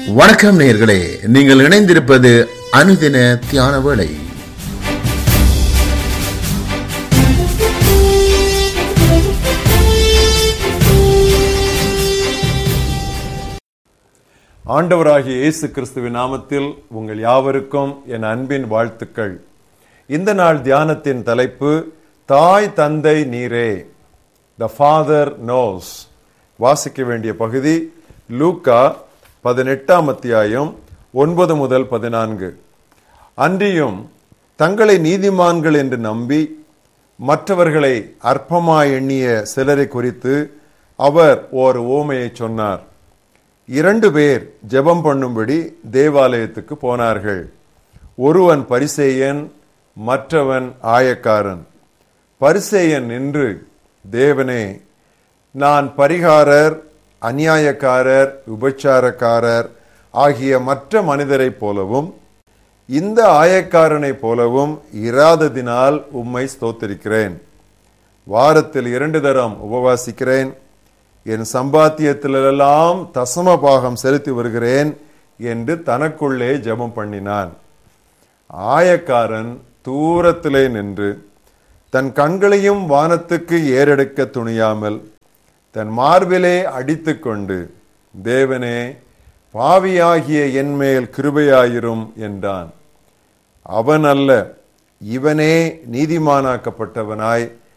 வணக்கம் நேயர்களே நீங்கள் இணைந்திருப்பது அனுதின தியான வேளை ஆண்டவராகிய இயேசு கிறிஸ்துவின் நாமத்தில் உங்கள் யாவருக்கும் என் அன்பின் வாழ்த்துக்கள் இந்த நாள் தியானத்தின் தலைப்பு தாய் தந்தை நீரே த ஃபாதர் நோஸ் வாசிக்க வேண்டிய பகுதி லூக்கா பதினெட்டாம் அத்தியாயம் ஒன்பது முதல் பதினான்கு அன்றியும் தங்களை நீதிமான்கள் என்று நம்பி மற்றவர்களை அற்பமாய் எண்ணிய சிலரை குறித்து அவர் ஓர் ஓமையை சொன்னார் இரண்டு பேர் ஜெபம் பண்ணும்படி தேவாலயத்துக்கு போனார்கள் ஒருவன் பரிசேயன் மற்றவன் ஆயக்காரன் பரிசேயன் நின்று தேவனே நான் பரிகாரர் அநியாயக்காரர் உபச்சாரக்காரர் ஆகிய மற்ற மனிதரைப் போலவும் இந்த ஆயக்காரனைப் போலவும் இராததினால் உம்மை ஸ்தோத்திரிக்கிறேன் வாரத்தில் இரண்டு தரம் உபவாசிக்கிறேன் என் சம்பாத்தியத்திலெல்லாம் தசம பாகம் செலுத்தி வருகிறேன் என்று தனக்குள்ளே ஜெபம் பண்ணினான் ஆயக்காரன் தூரத்திலே நின்று தன் கண்களையும் வானத்துக்கு ஏறெடுக்க துணியாமல் தன் மார்பிலே அடித்துக்கொண்டு தேவனே பாவியாகிய என்மேல் கிருபையாயிரும் என்றான் அவன் அல்ல இவனே நீதிமானாக்கப்பட்டவனாய்